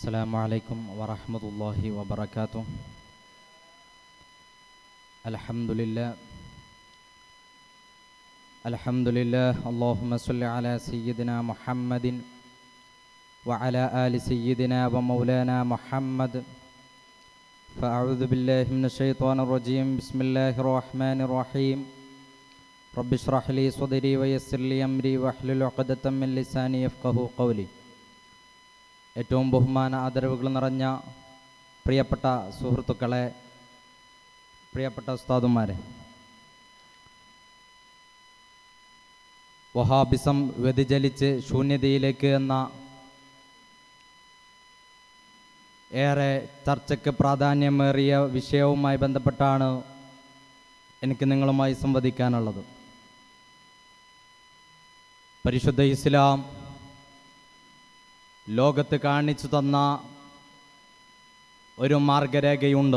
السلام عليكم ورحمة الله وبركاته الحمد لله الحمد لله اللهم صل على سيدنا محمد وعلى آل سيدنا ومولانا محمد فأعوذ بالله من الشيطان الرجيم بسم الله الرحمن الرحيم رب اشرح لي صدري ويسر لي أمري واحلل عقدة من لساني يفقه قولي ഏറ്റവും ബഹുമാന ആദരവുകൾ നിറഞ്ഞ പ്രിയപ്പെട്ട സുഹൃത്തുക്കളെ പ്രിയപ്പെട്ട ഉസ്താദുമാരെ വഹാബിസം വ്യതിചലിച്ച് ശൂന്യതയിലേക്ക് എന്ന ഏറെ ചർച്ചയ്ക്ക് പ്രാധാന്യമേറിയ വിഷയവുമായി ബന്ധപ്പെട്ടാണ് എനിക്ക് നിങ്ങളുമായി സംവദിക്കാനുള്ളത് പരിശുദ്ധ ഇസ്ലാം ലോകത്ത് കാണിച്ചു തന്ന ഒരു മാർഗരേഖയുണ്ട്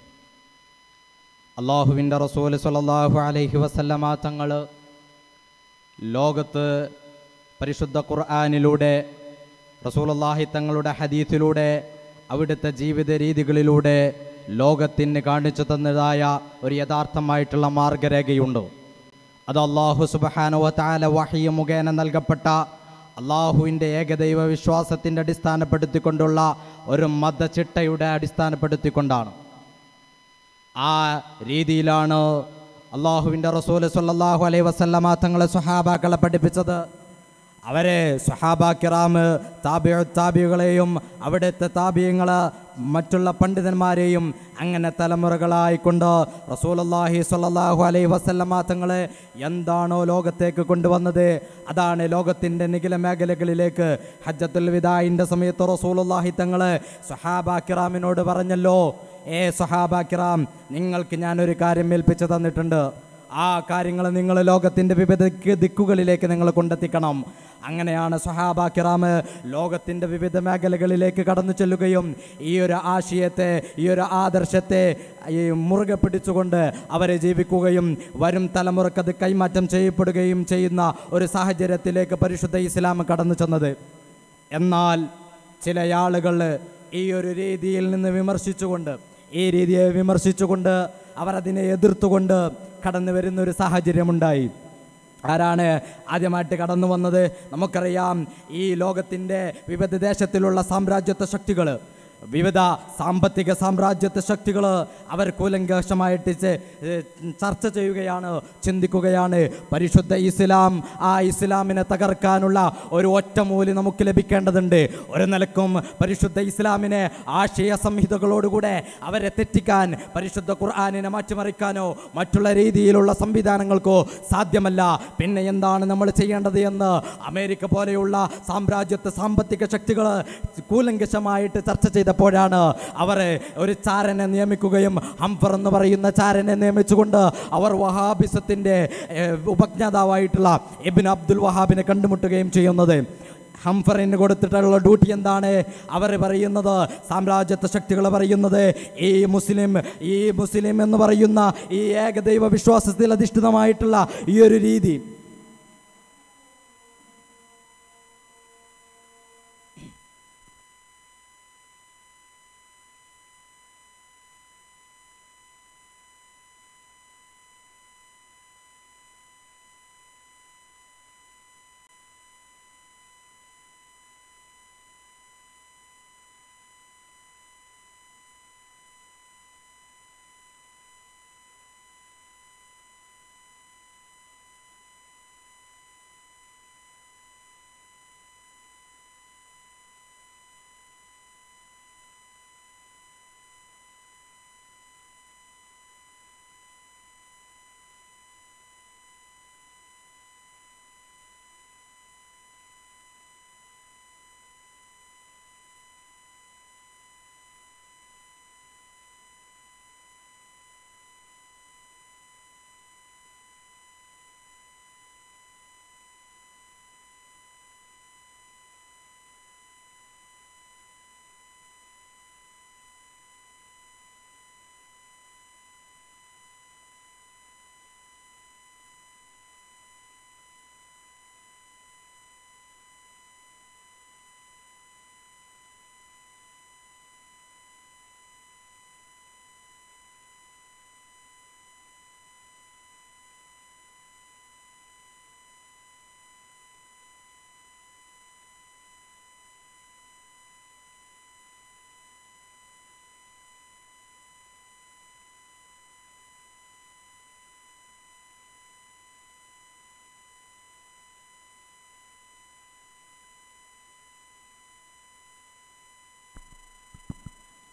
അള്ളാഹുവിൻ്റെ റസൂൽ സല്ലല്ലാഹു അലൈഹി വസല്ലമ തങ്ങൾ ലോകത്ത് പരിശുദ്ധ ഖുർആാനിലൂടെ റസൂലുള്ളാഹി തങ്ങളുടെ ഹദീസിലൂടെ അവിടുത്തെ ജീവിത രീതികളിലൂടെ ലോകത്തിന് കാണിച്ചു തന്നതായ ഒരു യഥാർത്ഥമായിട്ടുള്ള മാർഗരേഖയുണ്ട് അത് അള്ളാഹു സുബഹാനുവ താല വഹിയ മുഖേന നൽകപ്പെട്ട അള്ളാഹുവിൻ്റെ ഏകദൈവ വിശ്വാസത്തിൻ്റെ അടിസ്ഥാനപ്പെടുത്തിക്കൊണ്ടുള്ള ഒരു മതചിട്ടയുടെ അടിസ്ഥാനപ്പെടുത്തിക്കൊണ്ടാണ് ആ രീതിയിലാണ് അള്ളാഹുവിൻ്റെ റസൂൽ സല്ലല്ലാഹു അലൈഹി വസല്ലമ തങ്ങളെ സുഹാബാക്കളെ പഠിപ്പിച്ചത് അവരെ സുഹാബ കിറാമ് താബിയ താബികളെയും അവിടുത്തെ താബിയങ്ങൾ മറ്റുള്ള പണ്ഡിതന്മാരെയും അങ്ങനെ തലമുറകളായിക്കൊണ്ട് റസൂലല്ലാഹി സ്വല്ലല്ലാഹു അലൈഹി വസല്ലമ തങ്ങളെ എന്താണോ ലോകത്തേക്ക് കൊണ്ടുവന്നത് അതാണ് ലോകത്തിൻ്റെ നിഖില മേഖലകളിലേക്ക് ഹജ്ജത്തുൽ വിദായിൻ്റെ സമയത്ത് റസൂലുള്ളാഹി തങ്ങളെ സുഹാബ കിറാമിനോട് പറഞ്ഞല്ലോ ഏ സുഹാബ കിറാം നിങ്ങൾക്ക് ഞാനൊരു കാര്യം ഏൽപ്പിച്ചു തന്നിട്ടുണ്ട് ആ കാര്യങ്ങൾ നിങ്ങൾ ലോകത്തിൻ്റെ വിവിധ ദിക്ക് ദിക്കുകളിലേക്ക് നിങ്ങൾ കൊണ്ടെത്തിക്കണം അങ്ങനെയാണ് സഹാബ കിറാമ് ലോകത്തിൻ്റെ വിവിധ മേഖലകളിലേക്ക് കടന്നു ചെല്ലുകയും ഈ ഒരു ആശയത്തെ ഈ ഒരു ആദർശത്തെ ഈ മുറുകെ പിടിച്ചുകൊണ്ട് അവരെ ജീവിക്കുകയും വരും തലമുറക്ക് അത് കൈമാറ്റം ചെയ്യപ്പെടുകയും ചെയ്യുന്ന ഒരു സാഹചര്യത്തിലേക്ക് പരിശുദ്ധ ഇസ്ലാം കടന്നു ചെന്നത് എന്നാൽ ചില ആളുകൾ ഈ ഒരു രീതിയിൽ നിന്ന് വിമർശിച്ചുകൊണ്ട് ഈ രീതിയെ വിമർശിച്ചുകൊണ്ട് അവർ അതിനെ എതിർത്തുകൊണ്ട് കടന്നു വരുന്ന ഒരു സാഹചര്യമുണ്ടായി ആരാണ് ആദ്യമായിട്ട് കടന്നു വന്നത് നമുക്കറിയാം ഈ ലോകത്തിൻ്റെ വിവിധ ദേശത്തിലുള്ള സാമ്രാജ്യത്വ ശക്തികൾ വിവിധ സാമ്പത്തിക സാമ്രാജ്യത്വ ശക്തികൾ അവർ കൂലങ്കഷമായിട്ട് ചെ- ഏ, ചർച്ച ചെയ്യുകയാണ് ചിന്തിക്കുകയാണ് പരിശുദ്ധ ഇസ്ലാം ആ ഇസ്ലാമിനെ തകർക്കാനുള്ള ഒരു ഒറ്റമൂലി നമുക്ക് ലഭിക്കേണ്ടതുണ്ട് ഒരു നിലക്കും പരിശുദ്ധ ഇസ്ലാമിനെ ആശയ സംഹിതകളോടുകൂടെ അവരെ തെറ്റിക്കാൻ പരിശുദ്ധ ഖുർആാനിനെ മാറ്റിമറിക്കാനോ മറ്റുള്ള രീതിയിലുള്ള സംവിധാനങ്ങൾക്കോ സാധ്യമല്ല പിന്നെ എന്താണ് നമ്മൾ ചെയ്യേണ്ടത് എന്ന് അമേരിക്ക പോലെയുള്ള സാമ്രാജ്യത്വ സാമ്പത്തിക ശക്തികൾ കൂലങ്കഷമായിട്ട് ചർച്ച ചെയ്തപ്പോഴാണ് അവർ ഒരു ചാരനെ നിയമിക്കുകയും ഹംഫർ എന്ന് പറയുന്ന ചാരനെ നിയമിച്ചുകൊണ്ട് അവർ വഹാബിസത്തിൻ്റെ ഏഹ്, ഉപജ്ഞാതാവായിട്ടുള്ള എബിൻ അബ്ദുൽ വഹാബിനെ കണ്ടുമുട്ടുകയും ചെയ്യുന്നത് ഹംഫറിന് കൊടുത്തിട്ടുള്ള ഡ്യൂട്ടി എന്താണ് അവർ പറയുന്നത് സാമ്രാജ്യത്വ ശക്തികൾ പറയുന്നത് ഈ മുസ്ലിം ഈ മുസ്ലിം എന്ന് പറയുന്ന ഈ ഏകദൈവ വിശ്വാസത്തിൽ അധിഷ്ഠിതമായിട്ടുള്ള ഈ ഒരു രീതി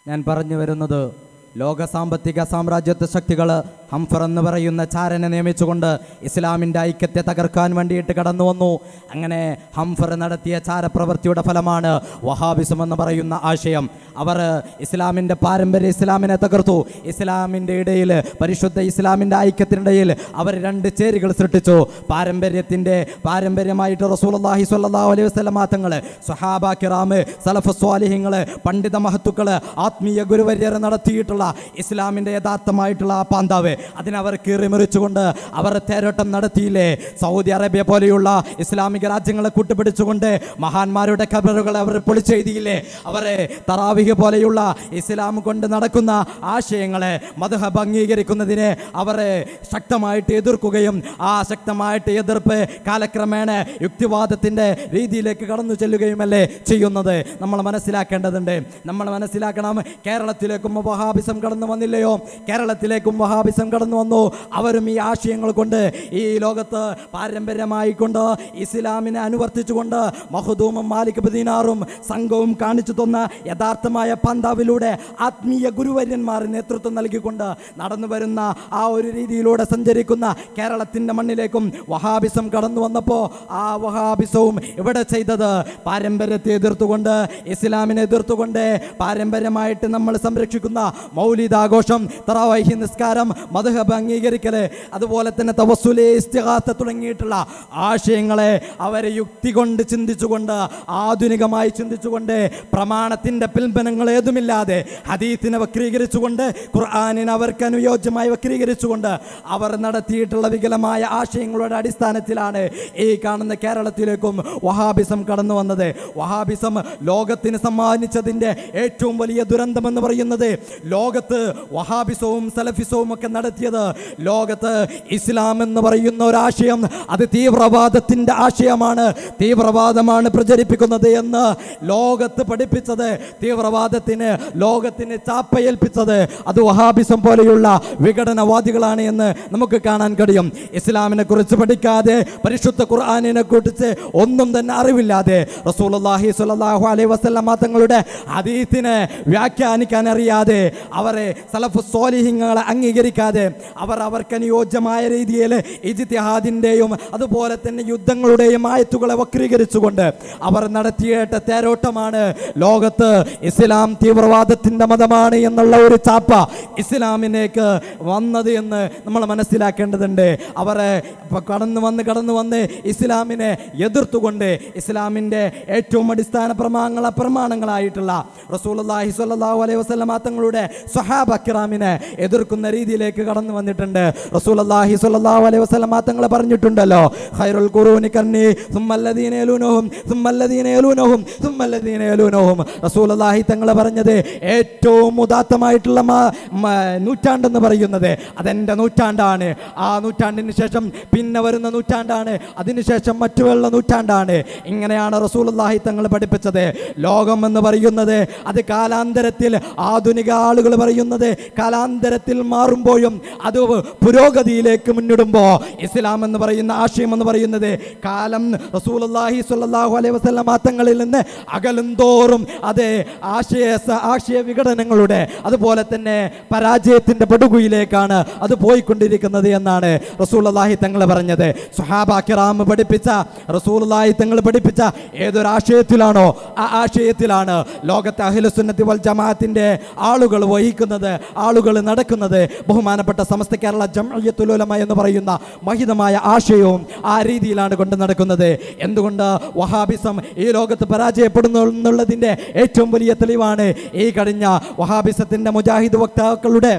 ഞാൻ പറഞ്ഞു വരുന്നത് ലോക സാമ്പത്തിക സാമ്രാജ്യത്വ ശക്തികൾ ഹംഫർ എന്ന് പറയുന്ന ചാരനെ നിയമിച്ചുകൊണ്ട് ഇസ്ലാമിൻ്റെ ഐക്യത്തെ തകർക്കാൻ വേണ്ടിയിട്ട് കടന്നു വന്നു അങ്ങനെ ഹംഫർ നടത്തിയ ചാരപ്രവൃത്തിയുടെ ഫലമാണ് വഹാബിസം എന്ന് പറയുന്ന ആശയം അവർ ഇസ്ലാമിൻ്റെ പാരമ്പര്യ ഇസ്ലാമിനെ തകർത്തു ഇസ്ലാമിൻ്റെ ഇടയിൽ പരിശുദ്ധ ഇസ്ലാമിൻ്റെ ഐക്യത്തിനിടയിൽ അവർ രണ്ട് ചേരികൾ സൃഷ്ടിച്ചു പാരമ്പര്യത്തിൻ്റെ പാരമ്പര്യമായിട്ട് റസൂലുള്ളാഹി സ്വല്ലല്ലാഹു അലൈഹി വസല്ലം തങ്ങൾ സ്വഹാബ കിറാമ് സലഫ് സ്വാലിഹിങ്ങൾ പണ്ഡിത മഹത്തുക്കൾ ആത്മീയ ഗുരുവര്യർ നടത്തിയിട്ടുള്ള ഇസ്ലാമിൻ്റെ യഥാർത്ഥമായിട്ടുള്ള ആ പാന്താവ് അതിനവർ കീറിമുറിച്ചുകൊണ്ട് അവർ തേരോട്ടം നടത്തിയില്ലേ സൗദി അറേബ്യ പോലെയുള്ള ഇസ്ലാമിക രാജ്യങ്ങളെ കൂട്ടുപിടിച്ചുകൊണ്ട് മഹാന്മാരുടെ ഖബറുകൾ അവർ പൊളിച്ചെഴുതിയില്ലേ അവരെ തറാവിഹ് പോലെയുള്ള ഇസ്ലാം കൊണ്ട് നടക്കുന്ന ആശയങ്ങളെ മധുഹബ് അംഗീകരിക്കുന്നതിനെ അവരെ ശക്തമായിട്ട് എതിർക്കുകയും ആ ശക്തമായിട്ട് എതിർപ്പ് കാലക്രമേണ യുക്തിവാദത്തിൻ്റെ രീതിയിലേക്ക് കടന്നു ചെല്ലുകയുമല്ലേ ചെയ്യുന്നത് നമ്മൾ മനസ്സിലാക്കേണ്ടതുണ്ട് നമ്മൾ മനസ്സിലാക്കണം കേരളത്തിലേക്കും വഹാബിസം കടന്നു വന്നില്ലയോ കേരളത്തിലേക്കും വഹാബിസം കടന്നു വന്നു അവരും ഈ ആശയങ്ങൾ കൊണ്ട് ഈ ലോകത്ത് പാരമ്പര്യമായി കൊണ്ട് ഇസ്ലാമിനെ അനുവർത്തിച്ചുകൊണ്ട് മഹദൂമും മാലിക് ബദീനാറും സംഘവും കാണിച്ചു തന്ന യഥാർത്ഥമായ പന്താവിലൂടെ ആത്മീയ ഗുരുവര്യന്മാർ നേതൃത്വം നൽകിക്കൊണ്ട് നടന്നു വരുന്ന ആ ഒരു രീതിയിലൂടെ സഞ്ചരിക്കുന്ന കേരളത്തിൻ്റെ മണ്ണിലേക്കും വഹാബിസം കടന്നു വന്നപ്പോൾ ആ വഹാബിസവും ഇവിടെ ചെയ്തത് പാരമ്പര്യത്തെ എതിർത്തുകൊണ്ട് ഇസ്ലാമിനെ എതിർത്തുകൊണ്ട് പാരമ്പര്യമായിട്ട് നമ്മൾ സംരക്ഷിക്കുന്ന മൗലിദാഘോഷം തറാവൈഹി നിസ്കാരം മധുഹബ് അംഗീകരിക്കല് അതുപോലെ തന്നെ തവസുലെ ഇസ്തിഹാത്ത തുടങ്ങിയിട്ടുള്ള ആശയങ്ങളെ അവരെ യുക്തി കൊണ്ട് ചിന്തിച്ചുകൊണ്ട് ആധുനികമായി ചിന്തിച്ചുകൊണ്ട് പ്രമാണത്തിൻ്റെ പിൽബനങ്ങൾ ഏതുമില്ലാതെ ഹദീത്തിനെ വക്രീകരിച്ചുകൊണ്ട് ഖുർആാനിനെ അവർക്ക് അനുയോജ്യമായി വക്രീകരിച്ചുകൊണ്ട് അവർ നടത്തിയിട്ടുള്ള വികലമായ ആശയങ്ങളുടെ അടിസ്ഥാനത്തിലാണ് ഈ കാണുന്ന കേരളത്തിലേക്കും വഹാബിസം കടന്നു വന്നത് വഹാബിസം ലോകത്തിന് സമ്മാനിച്ചതിൻ്റെ ഏറ്റവും വലിയ ദുരന്തമെന്ന് പറയുന്നത് ലോകത്ത് വഹാബിസവും സലഫിസവും ഒക്കെ നടത്തിയത് ലോകത്ത് ഇസ്ലാം എന്ന് പറയുന്ന ഒരാശയം അത് തീവ്രവാദത്തിൻ്റെ ആശയമാണ് തീവ്രവാദമാണ് പ്രചരിപ്പിക്കുന്നത് എന്ന് ലോകത്ത് പഠിപ്പിച്ചത് തീവ്രവാദത്തിന് ലോകത്തിന് ചാപ്പയേൽപ്പിച്ചത് അത് വഹാബിസം പോലെയുള്ള വിഘടനവാദികളാണ് എന്ന് നമുക്ക് കാണാൻ കഴിയും ഇസ്ലാമിനെ കുറിച്ച് പഠിക്കാതെ പരിശുദ്ധ ഖുർആാനിനെ കുറിച്ച് ഒന്നും തന്നെ അറിവില്ലാതെ റസൂലുള്ളാഹി സ്വല്ലല്ലാഹു അലൈഹി വസല്ലമ തങ്ങളുടെ ഹദീത്തിനെ വ്യാഖ്യാനിക്കാൻ അറിയാതെ അവരെ സലഫ് സ്വാലിഹിങ്ങളെ അംഗീകരിക്കാതെ അവർ അവർക്ക് അനുയോജ്യമായ രീതിയിൽ ഇജിത്തിഹാദിൻ്റെയും അതുപോലെ തന്നെ യുദ്ധങ്ങളുടെയും ആയത്തുകളെ വക്രീകരിച്ചുകൊണ്ട് അവർ നടത്തിയേട്ട തേരോട്ടമാണ് ലോകത്ത് ഇസ്ലാം തീവ്രവാദത്തിൻ്റെ മതമാണ് എന്നുള്ള ഒരു ചാപ്പ ഇസ്ലാമിലേക്ക് വന്നത് എന്ന് നമ്മൾ മനസ്സിലാക്കേണ്ടതുണ്ട് അവരെ ഇപ്പൊ കടന്നു വന്ന് കടന്നു വന്ന് ഇസ്ലാമിനെ എതിർത്തുകൊണ്ട് ഇസ്ലാമിൻ്റെ ഏറ്റവും അടിസ്ഥാന പ്രമാണങ്ങള പ്രമാണങ്ങളായിട്ടുള്ള റസൂലുള്ളാഹി സ്വല്ലല്ലാഹു അലൈഹി വസല്ലമ തങ്ങളുടെ സ്വഹാബ കിറാമിനെ എതിർക്കുന്ന രീതിയിലേക്ക് കടന്നു വന്നിട്ടുണ്ട് റസൂലുള്ളാഹി സ്വല്ലല്ലാഹു അലൈഹി വസല്ലമ തങ്ങൾ പറഞ്ഞിട്ടുണ്ടല്ലോ ഖൈറുൽ ഖുറൂനി കർണി സുമ്മല്ലദീന യലൂനഹും സുമ്മല്ലദീന യലൂനഹും സുമ്മല്ലദീന യലൂനഹും റസൂലുള്ളാഹി തങ്ങൾ പറഞ്ഞത് ഏറ്റവും ഉദാത്തമായിട്ടുള്ള മ- മ- നൂറ്റാണ്ടെന്ന് പറയുന്നത് അതെൻ്റെ നൂറ്റാണ്ടാണ് ആ നൂറ്റാണ്ടിന് ശേഷം പിന്നെ വരുന്ന നൂറ്റാണ്ടാണ് അതിനുശേഷം മറ്റുള്ള നൂറ്റാണ്ടാണ് ഇങ്ങനെയാണ് റസൂലുള്ളാഹി തങ്ങൾ പഠിപ്പിച്ചത് ലോകം എന്ന് പറയുന്നത് അത് കാലാന്തരത്തിൽ ആധുനിക ആളുകൾ പറയുന്നത് കാലാന്തരത്തിൽ മാറുമ്പോഴും അത് പുരോഗതിയിലേക്ക് മുന്നിടുമ്പോൾ ഇസ്ലാം എന്ന് പറയുന്ന ആശയം എന്ന് പറയുന്നത് കാലം റസൂലുള്ളാഹി സ്വല്ലല്ലാഹു അലൈഹി വസല്ലം തങ്ങളിൽ നിന്ന് അകലും തോറും അത് ആശയ സ- ആശയ വിഘടനങ്ങളുടെ അതുപോലെ തന്നെ പരാജയത്തിന്റെ പടുകുയിലേക്കാണ് അത് പോയിക്കൊണ്ടിരിക്കുന്നത് എന്നാണ് റസൂലുള്ളാഹി തങ്ങൾ പറഞ്ഞത് സുഹാബ കിറാം പഠിപ്പിച്ച റസൂലുള്ളാഹി തങ്ങൾ പഠിപ്പിച്ച ഏതൊരു ആശയത്തിലാണോ ആ ആശയത്തിലാണ് ലോകത്തെ അഖിലുസുന്നത്തി വൽ ജമാഅത്തിന്റെ ആളുകൾ വഹിക്കുന്നത് ആളുകൾ നടക്കുന്നത് ബഹുമാനപ്പെട്ട സമസ്ത കേരള ജംഇയ്യത്തുൽ ഉലമ എന്ന് പറയുന്ന മഹിതമായ ആശയവും ആ രീതിയിലാണ് കൊണ്ട് നടക്കുന്നത് എന്തുകൊണ്ട് വഹാബിസം ഈ ലോകത്ത് പരാജയപ്പെടുന്നു എന്നുള്ളതിൻ്റെ ഏറ്റവും വലിയ തെളിവാണ് ഈ കഴിഞ്ഞ വഹാബിസത്തിൻ്റെ മുജാഹിദ് വക്താക്കളുടെ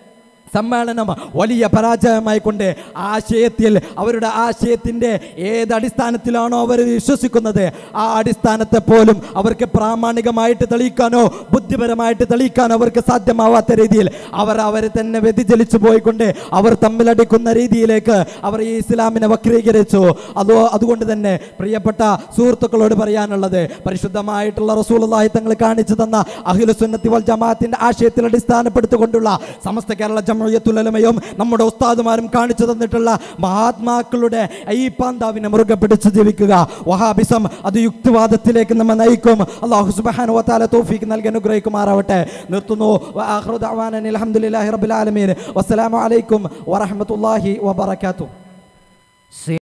സമ്മേളനം വലിയ പരാജയമായി കൊണ്ട് ആശയത്തിൽ അവരുടെ ആശയത്തിൻ്റെ ഏത് അടിസ്ഥാനത്തിലാണോ അവർ വിശ്വസിക്കുന്നത് ആ അടിസ്ഥാനത്തെ പോലും അവർക്ക് പ്രാമാണികമായിട്ട് തെളിയിക്കാനോ ബുദ്ധിപരമായിട്ട് തെളിയിക്കാനോ അവർക്ക് സാധ്യമാവാത്ത രീതിയിൽ അവർ അവരെ തന്നെ വ്യതിചലിച്ചു പോയിക്കൊണ്ട് അവർ തമ്മിലടിക്കുന്ന രീതിയിലേക്ക് അവർ ഈ ഇസ്ലാമിനെ വക്രീകരിച്ചു അതോ അതുകൊണ്ട് തന്നെ പ്രിയപ്പെട്ട സുഹൃത്തുക്കളോട് പറയാനുള്ളത് പരിശുദ്ധമായിട്ടുള്ള റസൂലുള്ളാഹി തങ്ങൾ കാണിച്ചു തന്ന അഖിലുസുന്നത്തി വൽ ജമാഅത്തിന്റെ ആശയത്തിൽ അടിസ്ഥാനപ്പെടുത്തിക്കൊണ്ടുള്ള സമസ്ത കേരള ജം ജമയത്തുലമയും നമ്മുടെ ഉസ്താദുമാരും കാണിച്ചു തന്നിട്ടുള്ള മഹാത്മാക്കളുടെ ഈ പാന്താവിനെ മുറുകെ പിടിച്ച് ജീവിക്കുക വഹാബിസം അത് യുക്തിവാദത്തിലേക്ക് നമ്മെ നയിക്കും അള്ളാഹു സുബാനു വത്താല തോഫിക്ക് നൽകി അനുഗ്രഹിക്കുമാറാവട്ടെ നിർത്തുന്നു വആഖിറു ദഅവാന അനിൽ ഹംദുലില്ലാഹി റബ്ബിൽ ആലമീൻ വസ്സലാമു അലൈക്കും വറഹ്മത്തുള്ളാഹി വബറകാതുഹു